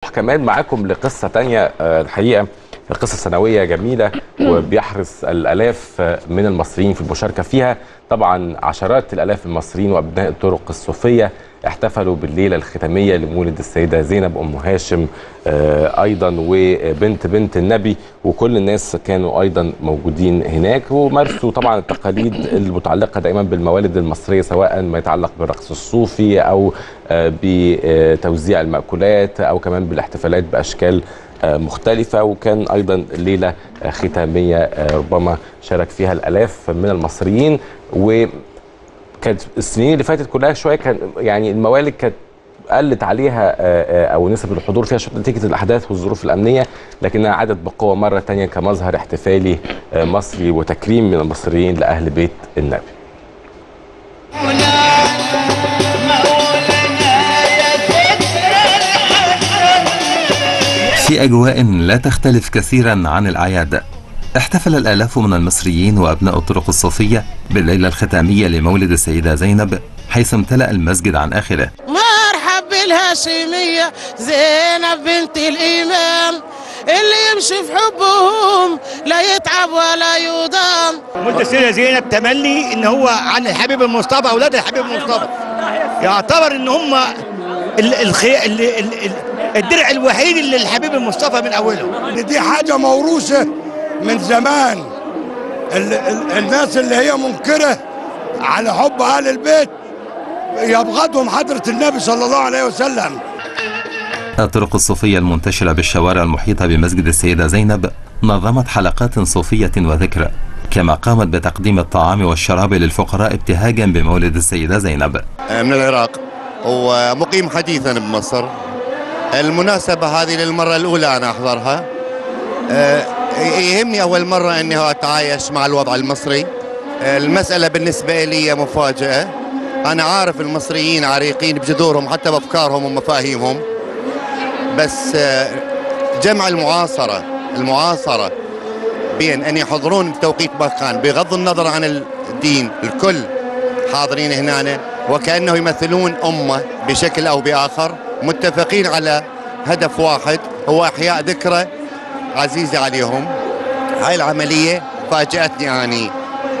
كمان معاكم لقصه تانية آه، الحقيقه قصه سنويه جميله وبيحرص الالاف من المصريين في المشاركه فيها طبعا عشرات الالاف المصريين وابناء الطرق الصوفيه احتفلوا بالليله الختاميه لمولد السيده زينب ام هاشم آه، ايضا وبنت بنت النبي وكل الناس كانوا ايضا موجودين هناك ومارسوا طبعا التقاليد المتعلقه دائما بالموالد المصريه سواء ما يتعلق بالرقص الصوفي او آه، بتوزيع المأكولات او كمان بالاحتفالات باشكال آه، مختلفة وكان أيضا ليلة آه، ختامية آه، ربما شارك فيها الآلاف من المصريين وكانت السنين اللي فاتت كلها شوية كان يعني الموالد كانت قلت عليها آه، آه، او نسب الحضور فيها شوية نتيجه الاحداث والظروف الامنيه لكنها عادت بقوه مره تانية كمظهر احتفالي آه، مصري وتكريم من المصريين لاهل بيت النبي في أجواء لا تختلف كثيرا عن الأعياد احتفل الآلاف من المصريين وأبناء الطرق الصوفية بالليلة الختامية لمولد السيدة زينب حيث امتلأ المسجد عن آخره مرحب بالهاشمية زينب بنت الإمام اللي يمشي في حبهم لا يتعب ولا يضام مولد السيدة زينب تملي ان هو عن الحبيب المصطفى اولاد الحبيب المصطفى يعتبر ان هم ال- الخي... ال... ال... ال... الدرع الوحيد اللي الحبيب المصطفى من اوله ان دي حاجه موروثه من زمان ال ال الناس اللي هي منكره على حب اهل البيت يبغضهم حضره النبي صلى الله عليه وسلم الطرق الصوفية المنتشرة بالشوارع المحيطة بمسجد السيدة زينب نظمت حلقات صوفية وذكرى كما قامت بتقديم الطعام والشراب للفقراء ابتهاجا بمولد السيدة زينب من العراق ومقيم حديثا بمصر المناسبة هذه للمرة الأولى أنا أحضرها أه، يهمني أول مرة أني أتعايش مع الوضع المصري أه، المسألة بالنسبة لي مفاجأة أنا عارف المصريين عريقين بجذورهم حتى بأفكارهم ومفاهيمهم بس أه، جمع المعاصرة المعاصرة بين أن يحضرون بتوقيت مكان بغض النظر عن الدين الكل حاضرين هنا وكأنه يمثلون أمة بشكل أو بآخر متفقين على هدف واحد هو إحياء ذكرى عزيزة عليهم هاي العملية فاجأتني أني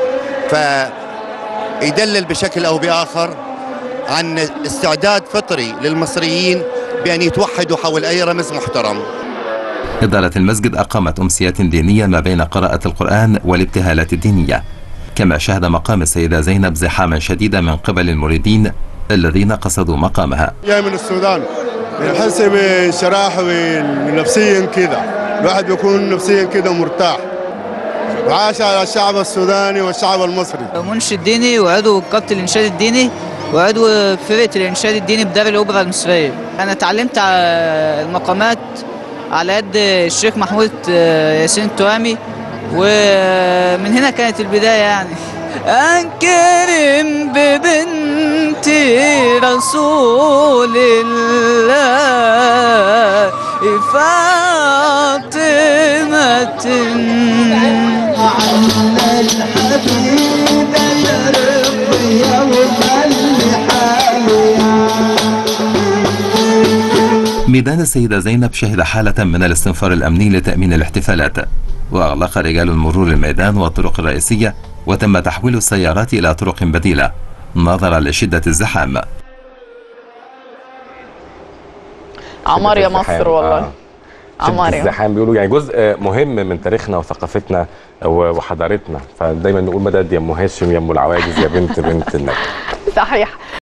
فيدلل بشكل أو بآخر عن استعداد فطري للمصريين بأن يتوحدوا حول أي رمز محترم إدارة المسجد أقامت أمسيات دينية ما بين قراءة القرآن والابتهالات الدينية كما شهد مقام السيدة زينب زحاما شديدا من قبل المريدين الذين قصدوا مقامها جاي من السودان بنحس بشراح ونفسيا كده الواحد بيكون نفسيا كده مرتاح وعاش على الشعب السوداني والشعب المصري منشد ديني وعضو كابتن الانشاد الديني وعضو فرقه الانشاد الديني بدار الاوبرا المصريه انا اتعلمت على المقامات على يد الشيخ محمود ياسين التوامي ومن هنا كانت البدايه يعني انكرم ببنت رسول الله فاطمه ميدان السيدة زينب شهد حالة من الاستنفار الأمني لتأمين الاحتفالات وأغلق رجال المرور الميدان والطرق الرئيسية وتم تحويل السيارات إلى طرق بديلة نظرا لشدة الزحام عمار يا الزحام، مصر والله آه. عمار شدة يا الزحام بيقولوا يعني جزء مهم من تاريخنا وثقافتنا و- وحضارتنا فدايما نقول مدد يا ام هاشم يا ام العواجز يا بنت بنت النبي صحيح